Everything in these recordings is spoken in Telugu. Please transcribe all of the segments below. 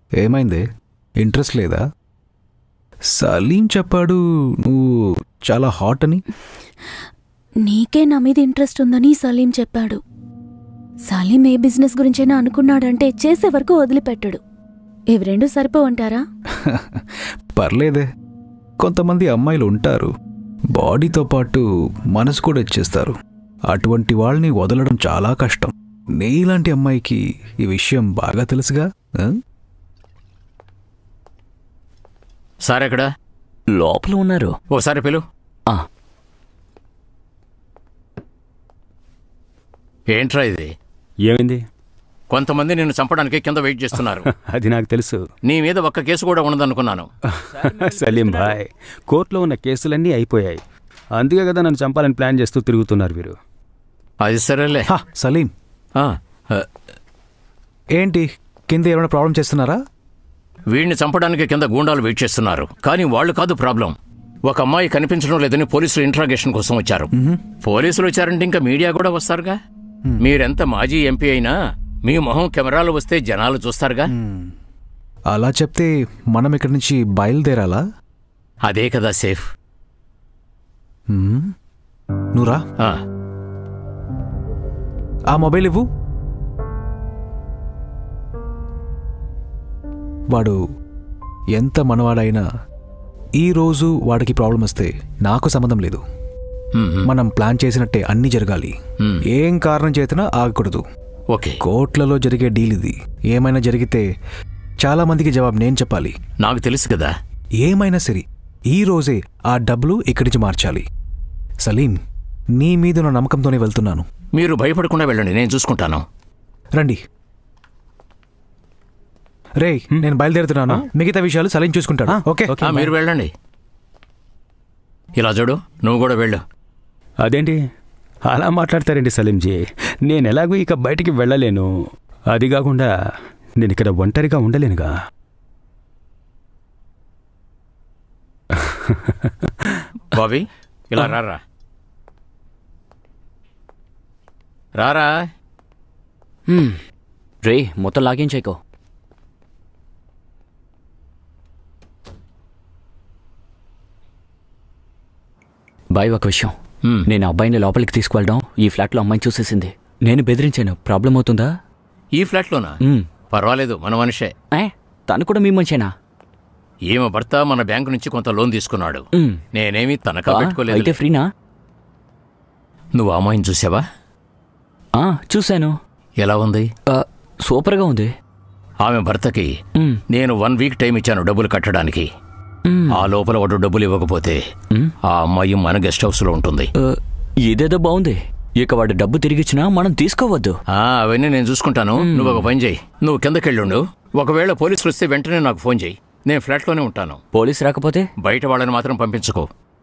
ఏమైంది ఇంట్రెస్ట్ లేదా సలీం చెప్పాడు నువ్వు చాలా హాట్ అని నీకే నా మీద ఇంట్రెస్ట్ ఉందని సలీం చెప్పాడు సలీం ఏ బిజినెస్ గురించైనా అనుకున్నాడంటే చేసే వరకు వదిలిపెట్టడు ఇవి రెండు సరిపోవంటారా పర్లేదే కొంతమంది అమ్మాయిలు ఉంటారు బాడీతో పాటు మనసు కూడా ఇచ్చేస్తారు అటువంటి వాళ్ళని వదలడం చాలా కష్టం నీలాంటి అమ్మాయికి ఈ విషయం బాగా తెలుసుగా ఆ? సార్ ఎక్కడ లోపల ఉన్నారు ఓసారి పిలు ఆ, ఏంట్రా ఇది ఏమైంది కొంతమంది నిన్ను చంపడానికి కింద వెయిట్ చేస్తున్నారు అది నాకు తెలుసు నీ మీద ఒక్క కేసు కూడా ఉండదనుకున్నాను సలీం భాయ్ కోర్టులో ఉన్న కేసులన్నీ అయిపోయాయి అందుకే కదా నన్ను చంపాలని ప్లాన్ చేస్తూ తిరుగుతున్నారు వీరు అది సరేలే హా, సలీం ఆ, ఆ, ఏంటి కింద ఏమైనా ప్రాబ్లం చేస్తున్నారా వీడిని చంపడానికి కింద గూండాలు వెయిట్ చేస్తున్నారు కానీ వాళ్ళు కాదు ప్రాబ్లం ఒక అమ్మాయి కనిపించడం లేదని పోలీసులు ఇంట్రాగేషన్ కోసం వచ్చారు పోలీసులు వచ్చారంటే ఇంకా మీడియా కూడా వస్తారుగా మీరెంత మాజీ ఎంపీ అయినా మీ మొహం కెమెరాలు వస్తే జనాలు చూస్తారుగా అలా చెప్తే మనం ఇక్కడి నుంచి బయలుదేరాలా అదే కదా సేఫ్ హ్మ్? నువ్వురా ఆ, ఆ మొబైల్ ఇవ్వు వాడు ఎంత మనవాడైనా ఈ రోజు వాడికి ప్రాబ్లం వస్తే నాకు సంబంధం లేదు మ్మ్. మనం ప్లాన్ చేసినట్టే అన్నీ జరగాలి మ్మ్. ఏం కారణం చేతనా ఆగకూడదు ఓకే కోట్లలో జరిగే డీల్ ఇది ఏమైనా జరిగితే చాలా మందికి జవాబు నేను చెప్పాలి నాకు తెలుసు కదా ఏమైనా సరే ఈ రోజే ఆ డబ్బులు ఇక్కడి నుంచి మార్చాలి సలీం నీ మీద నా నమ్మకంతోనే వెళ్తున్నాను మీరు భయపడకుండా వెళ్ళండి నేను చూసుకుంటాను రండి రే నేను బయలుదేరుతున్నాను మిగతా విషయాలు సలీం చూసుకుంటాడు ఓకే ఆ, మీరు వెళ్ళండి ఇలా చూడు నువ్వు కూడా వెళ్ళు అదేంటి అలా మాట్లాడతారేంటి సలీంజీ నేను ఎలాగో ఇక బయటికి వెళ్ళలేను అది కాకుండా నేను ఇక్కడ ఒంటరిగా ఉండలేనుగా బాబీ ఇలా రారా రారా హ్మ్. రే మొత్తం లాగించేకో బాయ్ ఒక విషయం హ్మ్. నేను ఆ అబ్బాయిని లోపలికి తీసుకువెళ్ళడం ఈ ఫ్లాట్లో అమ్మాయిని చూసేసింది నేను బెదిరించాను ప్రాబ్లం అవుతుందా ఈ ఫ్లాట్లోనా హ్మ్. పర్వాలేదు మన మనిషే ఏ తను కూడా మీ మంచేనా ఈమె భర్త మన బ్యాంకు నుంచి కొంత లోన్ తీసుకున్నాడు హ్మ్. నేనేమి తనఖా ఆ, పెట్టుకోలేదు అయితే ఫ్రీనా నువ్వు ఆ అమ్మాయిని చూసావా ఆ, చూశాను ఎలా ఉంది ఆ, సూపర్గా ఉంది ఆమె భర్తకి హ్మ్. నేను వన్ వీక్ టైం ఇచ్చాను డబ్బులు కట్టడానికి హ్మ్. ఆ లోపల వాడు డబ్బులు ఇవ్వకపోతే హ్మ్. ఆ అమ్మాయి మన గెస్ట్ హౌస్ లో ఉంటుంది ఆ, ఇదేదో బాగుంది ఇక వాడు డబ్బు తిరిగిచ్చినా మనం తీసుకోవద్దు ఆ అవన్నీ నేను చూసుకుంటాను నువ్వు ఒక పని చేయి నువ్వు కిందకెళ్ళుండు ఒకవేళ పోలీసులు వస్తే వెంటనే నాకు ఫోన్ చేయి నేను ఫ్లాట్లోనే ఉంటాను పోలీస్ రాకపోతే బయట వాళ్ళని మాత్రం పంపించుకో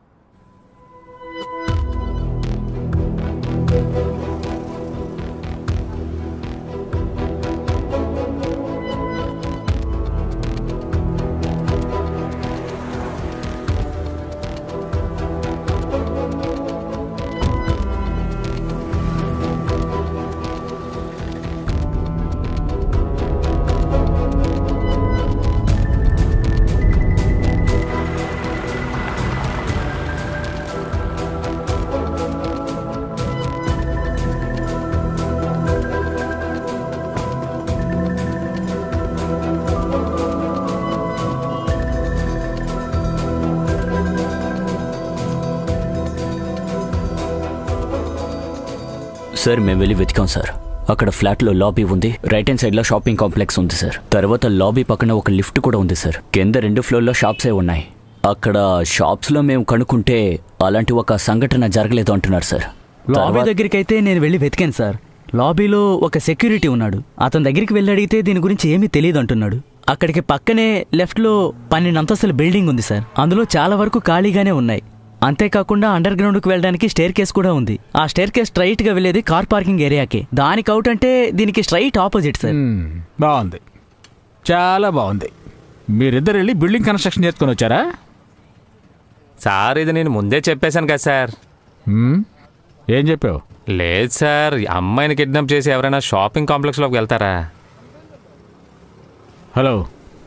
సార్ మేము వెళ్ళి వెతికాం సార్ అక్కడ ఫ్లాట్లో లాబీ ఉంది రైట్ హ్యాండ్ సైడ్లో షాపింగ్ కాంప్లెక్స్ ఉంది సార్ తర్వాత లాబీ పక్కన ఒక లిఫ్ట్ కూడా ఉంది సార్ కింద రెండు ఫ్లోర్లో షాప్సే ఉన్నాయి అక్కడ షాప్స్లో మేము కనుక్కుంటే అలాంటి ఒక సంఘటన జరగలేదు అంటున్నారు సార్ లాబీ తర్వాత- దగ్గరికి అయితే నేను వెళ్ళి వెతికాను సార్ లాబీలో ఒక సెక్యూరిటీ ఉన్నాడు అతని దగ్గరికి వెళ్ళి అడిగితే దీని గురించి ఏమీ తెలియదు అంటున్నాడు అక్కడికి పక్కనే లెఫ్ట్లో పన్నెండు అంతస్తుల బిల్డింగ్ ఉంది సార్ అందులో చాలా వరకు ఖాళీగానే ఉన్నాయి అంతేకాకుండా అండర్ గ్రౌండ్కి వెళ్ళడానికి స్టేర్ కేస్ కూడా ఉంది ఆ స్టేర్ కేస్ స్ట్రైట్ గా వెళ్ళేది కార్ పార్కింగ్ ఏరియాకి దానికి అవుట్ అంటే దీనికి స్ట్రైట్ ఆపోజిట్ సార్ మ్మ్, బాగుంది చాలా బాగుంది మీరిద్దరు వెళ్ళి బిల్డింగ్ కన్స్ట్రక్షన్ చేసుకొని వచ్చారా సార్ ఇది నేను ముందే చెప్పేశాను కదా సార్ మ్మ్, ఏం చెప్పావు లేదు సార్ ఈ అమ్మాయిని కిడ్నాప్ చేసి ఎవరైనా షాపింగ్ కాంప్లెక్స్లోకి వెళ్తారా హలో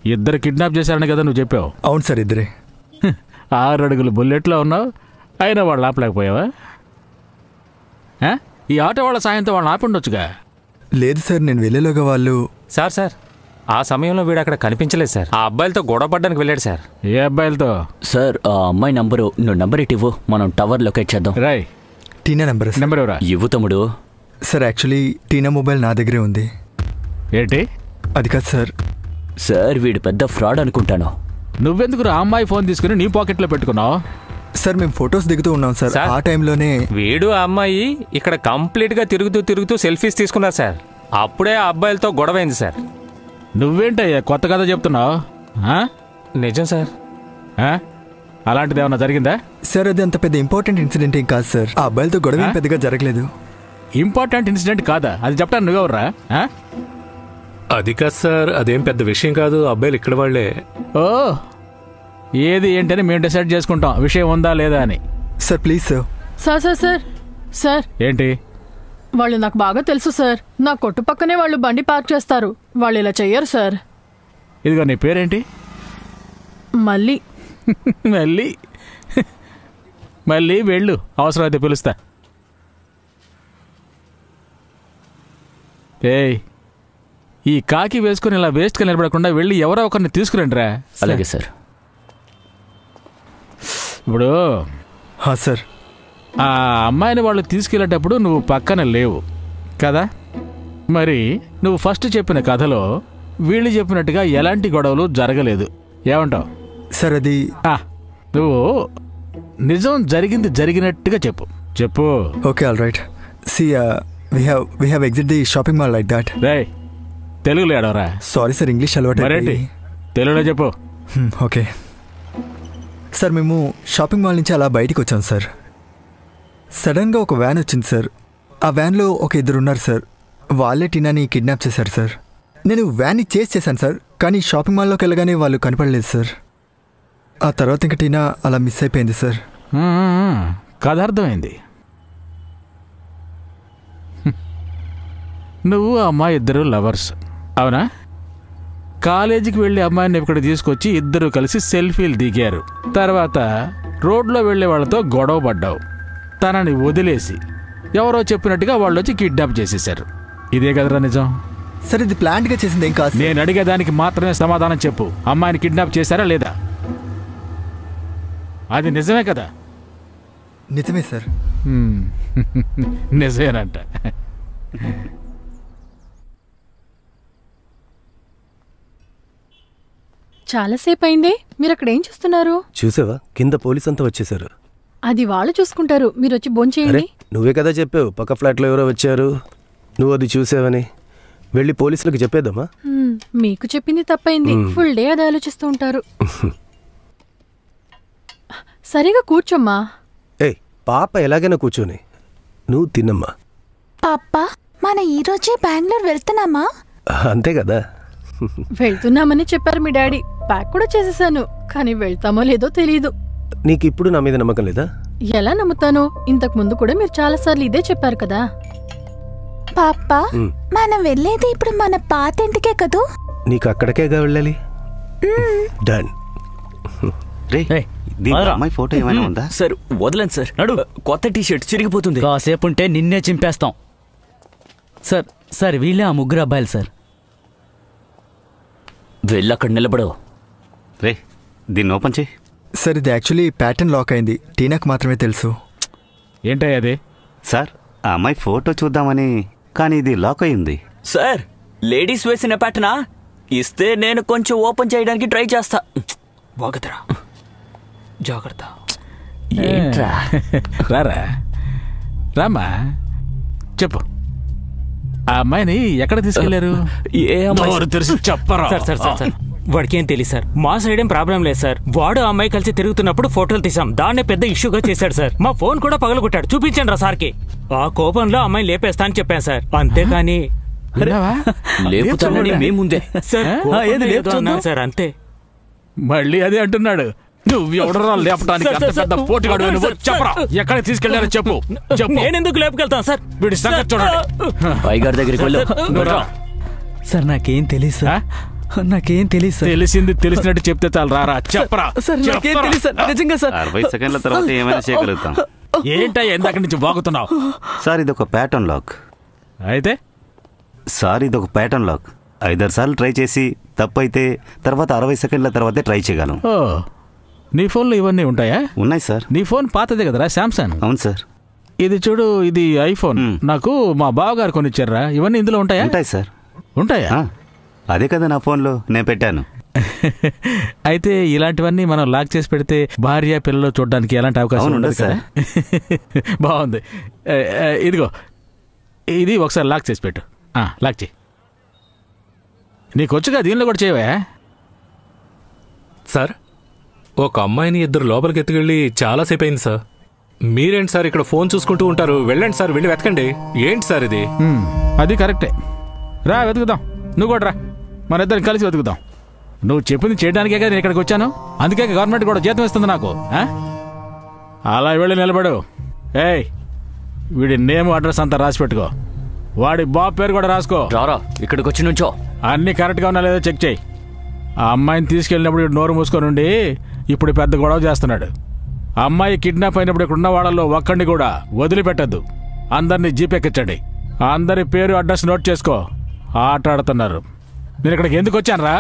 ఇద్దరు కిడ్నాప్ చేశారని కదా నువ్వు చెప్పావు అవును సార్ ఇద్దరే ఆరు అడుగులు బుల్లెట్లో ఉన్నావు అయినా వాళ్ళు ఆపలేకపోయావా ఆ? ఈ ఆటో వాళ్ళ సాయంతో వాళ్ళని ఆపిండొచ్చుగా లేదు సార్ నేను వెళ్ళేలోగా వాళ్ళు సార్ సార్ ఆ సమయంలో వీడు అక్కడ కనిపించలేదు సార్ ఆ అబ్బాయిలతో గొడవ పడ్డానికి వెళ్ళాడు సార్ ఏ అబ్బాయిలతో సార్ ఆ అమ్మాయి నంబరు నువ్వు నంబర్ ఇటు ఇవ్వు మనం టవర్ లొకేట్ చేద్దాం రాయ్ టీనా నెంబర్ సార్. నెంబర్ ఎవరా ఇవ్వు తమ్ముడు సార్ యాక్చువల్లీ టీనా మొబైల్ నా దగ్గరే ఉంది ఏంటి అది కాదు సార్ సార్ వీడు పెద్ద ఫ్రాడ్ అనుకుంటాను నువ్వెందుకు ఆ అమ్మాయి ఫోన్ తీసుకుని నీ పాకెట్లో పెట్టుకున్నావు సార్ మేము ఫొటోస్ దిగుతూ ఉన్నాం సార్ సార్? ఆ టైంలోనే వీడు ఆ అమ్మాయి ఇక్కడ కంప్లీట్ గా తిరుగుతూ తిరుగుతూ సెల్ఫీస్ తీసుకున్నారు సార్ అప్పుడే ఆ అబ్బాయిలతో గొడవైంది సార్ నువ్వేంటయ్యా కొత్త కథ చెప్తున్నావు ఆ? నిజం సార్ ఆ? అలాంటిది ఏమన్నా జరిగిందా సార్ అది అంత పెద్ద ఇంపార్టెంట్ ఇన్సిడెంట్ ఏం కాదు సార్ ఆ అబ్బాయిలతో గొడవ ఏం ఆ? పెద్దగా జరగలేదు ఇంపార్టెంట్ ఇన్సిడెంట్ కాదా అది చెప్పడానికి నువ్వెవర్రా ఆ? అది కాదు సార్ అదేం పెద్ద విషయం కాదు అబ్బాయిలు ఇక్కడ వాళ్ళే ఓ ఏది ఏంటని మేము డిసైడ్ చేసుకుంటాం విషయం ఉందా లేదా అని sir please sir sir sir sir sir ఏంటి వాళ్ళు నాకు బాగా తెలుసు సార్ నా కొట్టు పక్కనే వాళ్ళు బండి పార్క్ చేస్తారు వాళ్ళు ఇలా చెయ్యరు సార్ ఇదిగో నీ పేరేంటి మళ్ళీ మళ్ళీ మళ్ళీ వెళ్ళు అవసరమైతే పిలుస్తా ఏయ్ ఈ కాకి వేసుకుని ఇలా వేస్ట్గా నిలబడకుండా వెళ్ళి ఎవరో ఒకరిని తీసుకురండి రా అలాగే సార్ ఇప్పుడు హా సార్ ఆ అమ్మాయిని వాళ్ళు తీసుకెళ్ళేటప్పుడు నువ్వు పక్కన లేవు కదా మరి నువ్వు ఫస్ట్ చెప్పిన కథలో వీళ్ళు చెప్పినట్టుగా ఎలాంటి గొడవలు జరగలేదు ఏమంటావు సార్ అది ఆ, నువ్వు నిజం జరిగింది జరిగినట్టుగా చెప్పు చెప్పు okay all right see we have we have exit the shopping mall like that రే తెలుగులో ఏడవరా సారీ సార్ ఇంగ్లీష్ అలవాటు మరేంటి అయిపోయి. తెలుగులో చెప్పు హ్మ్, ఓకే సార్ మేము షాపింగ్ మాల్ నుంచి అలా బయటికి వచ్చాం సార్ సడన్గా ఒక వ్యాన్ వచ్చింది సార్ ఆ వ్యాన్లో ఒక ఇద్దరు ఉన్నారు సార్ వాళ్ళే టీనాని కిడ్నాప్ చేశారు సార్ నేను వ్యాన్ని చేసి చేశాను సార్ కానీ షాపింగ్ మాల్లోకి వెళ్ళగానే వాళ్ళు కనపడలేదు సార్ ఆ తర్వాత ఇంకా టీనా అలా మిస్ అయిపోయింది సార్ ఆ, ఆ, ఆ, కథ అర్థమైంది హ్మ్. నువ్వు ఆ అమ్మాయి ఇద్దరు లవర్స్ అవునా కాలేజీకి వెళ్ళే అమ్మాయిని ఇక్కడ తీసుకొచ్చి ఇద్దరు కలిసి సెల్ఫీలు దిగారు తర్వాత రోడ్లో వెళ్ళే వాళ్ళతో గొడవ పడ్డావు తనని వదిలేసి ఎవరో చెప్పినట్టుగా వాళ్ళు వచ్చి కిడ్నాప్ చేసేశారు ఇదే కదరా నిజం సార్ ఇది ప్లాన్డ్గా చేసింది ఏం కాదు సార్. నేను అడిగేదానికి మాత్రమే సమాధానం చెప్పు అమ్మాయిని కిడ్నాప్ చేశారా లేదా అది నిజమే కదా నిజమే సార్ హ్మ్. నిజమేనంట చాలాసేపు అయింది మీరు అక్కడ ఏం చూస్తున్నారు చూసావా కింద పోలీస్ అంతా వచ్చేసారు అది వాళ్ళు చూసుకుంటారు మీరు వచ్చి అరే భోంచేయండి నువ్వే కదా చెప్పావు పక్క ఫ్లాట్లో ఎవరో వచ్చారు నువ్వు అది చూసావని వెళ్ళి పోలీసులకు చెప్పేద్దామా హ్మ్, మీకు చెప్పింది తప్పైంది మ్మ్. ఫుల్ డే అది ఆలోచిస్తూ ఉంటారు సరిగా కూర్చోమ్మా ఏయ్ పాప ఎలాగైనా కూర్చొని నువ్వు తిన్నమ్మా పాపా మన ఈ రోజే బెంగళూరు వెళ్తున్నామా అంతే కదా వెళ్తున్నామని చెప్పారు మీ డాడీ ప్యాక్ కూడా చేసేసాను కానీ వెళ్తామో లేదో తెలీదు నీకు ఇప్పుడు నా మీద నమ్మకం లేదా ఎలా నమ్ముతాను ఇంతకు ముందు కూడా మీరు చాలాసార్లు ఇదే చెప్పారు కదా పాపా మ్. మనం వెళ్ళేది ఇప్పుడు మన పాత ఇంటికే కదూ నీకు అక్కడికేగా వెళ్ళాలి డన్ రే దీంట్లో అమ్మాయి ఫోటో ఏమైనా ఉందా సార్ వదలండి సార్ నడు కొత్త టీ షర్ట్ చిరిగిపోతుంది కాసేపు ఉంటే నిన్నే చింపేస్తాం సార్ సార్ వీళ్ళే ఆ ముగ్గురు అబ్బాయిలు సార్ వెళ్ళి అక్కడ నిలబడవు రే దీన్ని ఓపెన్ చేయి సార్ ఇది యాక్చువల్లీ ప్యాటర్న్ లాక్ అయింది టీనాకు మాత్రమే తెలుసు ఏంటయ్య అది సార్ ఆ అమ్మాయి ఫోటో చూద్దామని కానీ ఇది లాక్ అయింది సార్ లేడీస్ వేసిన ప్యాటర్నా ఇస్తే నేను కొంచెం ఓపెన్ చేయడానికి ట్రై చేస్తా వాగదరా జాగ్రత్త ఏంట్రా రారా రామా చెప్పు ఆ అమ్మాయిని ఎక్కడ తీసుకెళ్లారు ఏ అమ్మాయి నోరు తెరిచి చెప్పరా సార్ సార్ సార్ సార్ వాడికి ఏం తెలియదు సార్ మా సైడ్ ఏం ప్రాబ్లం లేదు సార్ వాడు ఆ అమ్మాయి కలిసి తిరుగుతున్నప్పుడు ఫోటోలు తీసాం దాన్నే పెద్ద ఇష్యూగా చేశాడు సార్ మా ఫోన్ కూడా పగలగొట్టాడు చూపించండి రా సార్కి ఆ కోపంలో అమ్మాయిని లేపేస్తా అని చెప్పాను సార్ అంతేకాని లేపుతానని మీ ముందే సార్ ఆ, కోపంలో ఏది లేపు ఏదో అన్నాను సార్ అంతే మళ్ళీ అదే అంటున్నాడు నువ్వు ఎవడరా లేపడానికి సార్, అంత సార్, పెద్ద సార్, పోటీగాడు నువ్వు సార్, చెప్పరా సార్. ఎక్కడ తీసుకెళ్లారో చెప్పు చెప్పు నేనెందుకు లేపుకెళ్తాను సార్ వీడి సంగతి చూడండి పై గారి దగ్గరికి వెళ్ళు నువ్వు రా. సార్ నాకేం తెలియదు సార్ నాకేం తెలియదు సార్ తెలిసింది తెలిసినట్టు చెప్తే చాలు రారా చెప్పరా సార్ నాకేం చెప్పరా. తెలియదు సార్ నిజంగా సార్ అరవై సెకండ్ల తర్వాత ఏమైనా చేయగలుగుతాం ఏంటయ్యా ఇందాక నుంచి బాగుతున్నావు సార్ ఇది ఒక ప్యాటర్న్ లాక్ అయితే సార్ ఇది ఒక ప్యాటర్న్ లాక్ ఐదారు సార్లు ట్రై చేసి తప్పు అయితే తర్వాత అరవై సెకండ్ల తర్వాతే ట్రై చేయగలం ఓ నీ ఫోన్లో ఇవన్నీ ఉంటాయా ఉన్నాయి సార్ నీ ఫోన్ పాతదే కదరా శాంసంగ్ అవును సార్ ఇది చూడు ఇది ఐఫోన్ నాకు మా బావగారు కొనిచ్చారా ఇవన్నీ ఇందులో ఉంటాయా ఉంటాయి సార్ ఉంటాయా అదే కదా నా ఫోన్లో నేను పెట్టాను అయితే ఇలాంటివన్నీ మనం లాక్ చేసి పెడితే భార్య పిల్లలు చూడడానికి ఎలాంటి అవకాశం అవును, ఉండదు ఉండదు కదా బాగుంది ఏ, ఏ, ఇదిగో ఇది ఒకసారి లాక్ చేసి పెట్టు ఆ, లాక్ చేయి నీకు వచ్చుగా దీనిలో కూడా చేయవా సార్ ఒక అమ్మాయిని ఇద్దరు లోపలికి ఎత్తుకెళ్ళి చాలాసేపు అయింది సార్ మీరేంటి సార్ ఇక్కడ ఫోన్ చూసుకుంటూ ఉంటారు వెళ్ళండి సార్ వెళ్ళి వెతకండి ఏంటి సార్ ఇది ఉమ్, అది కరెక్టే రా వెతుకుదాం నువ్వు కూడా రా మన ఇద్దరం కలిసి వెతుకుదాం నువ్వు చెప్పింది చేయడానికే కదా నేను ఇక్కడికి వచ్చాను అందుకే గవర్నమెంట్ కూడా జీతం ఇస్తుంది నాకు ఆ? అలా వెళ్ళి నిలబడు ఏయ్ వీడి నేమ్ అడ్రస్ అంతా రాసి పెట్టుకో వాడి బాబు పేరు కూడా రాసుకో రారా ఇక్కడికి వచ్చి నుంచో అన్ని కరెక్ట్గా ఉన్నా లేదో చెక్ చేయి ఆ అమ్మాయిని తీసుకెళ్ళినప్పుడు వీడు నోరు మూసుకొని ఉండి ఇప్పుడు పెద్ద గొడవ చేస్తున్నాడు ఆ అమ్మాయి కిడ్నాప్ అయినప్పుడు ఇక్కడ ఉన్న వాళ్ళలో ఒక్కడిని కూడా వదిలిపెట్టద్దు అందరినీ జీపెక్కించండి అందరి పేరు అడ్రస్ నోట్ చేసుకో ఆట ఆడుతున్నారు నేను ఇక్కడికి ఎందుకు వచ్చాను రా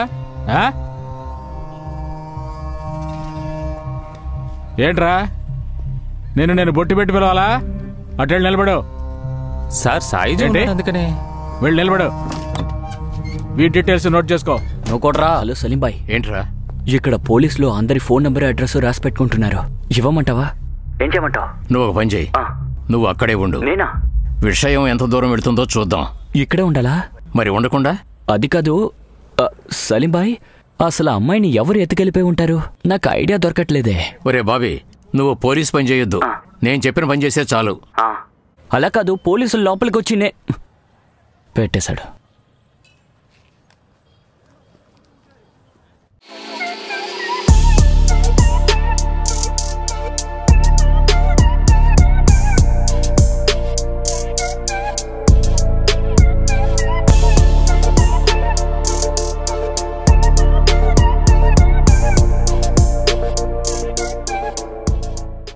ఏంట్రా నేను నేను బొట్టి పెట్టి పిలవాలా అటు వెళ్ళి నిలబడు సార్ సాయిజీ ఏంటి? ఉన్నారు అందుకనే వెళ్ళి నిలబడు వీటి డీటెయిల్స్ నోట్ చేసుకో నువ్వు కూడా హలో సలీం బాయ్ ఏంట్రా ఇక్కడ పోలీసులు అందరి ఫోన్ నెంబర్ అడ్రస్ రాసి పెట్టుకుంటున్నారు ఇవ్వమంటావా ఏం చేయమంటావు నువ్వు ఒక పని చేయి నువ్వు అక్కడే ఉండు నేనా విషయం ఎంత దూరం వెళ్తుందో చూద్దాం ఇక్కడే ఉండాలా మరి ఉండకుండా అది కాదు ఆ, సలీం బాయ్ అసలు ఆ అమ్మాయిని ఎవరు ఎత్తుకెళ్ళిపోయి ఉంటారు నాకు ఐడియా దొరకట్లేదే ఒరే బాబీ నువ్వు పోలీస్ పని చేయొద్దు నేను చెప్పిన పని చేసే చాలు అలా కాదు పోలీసులు లోపలికి వచ్చి నే పెట్టేశాడు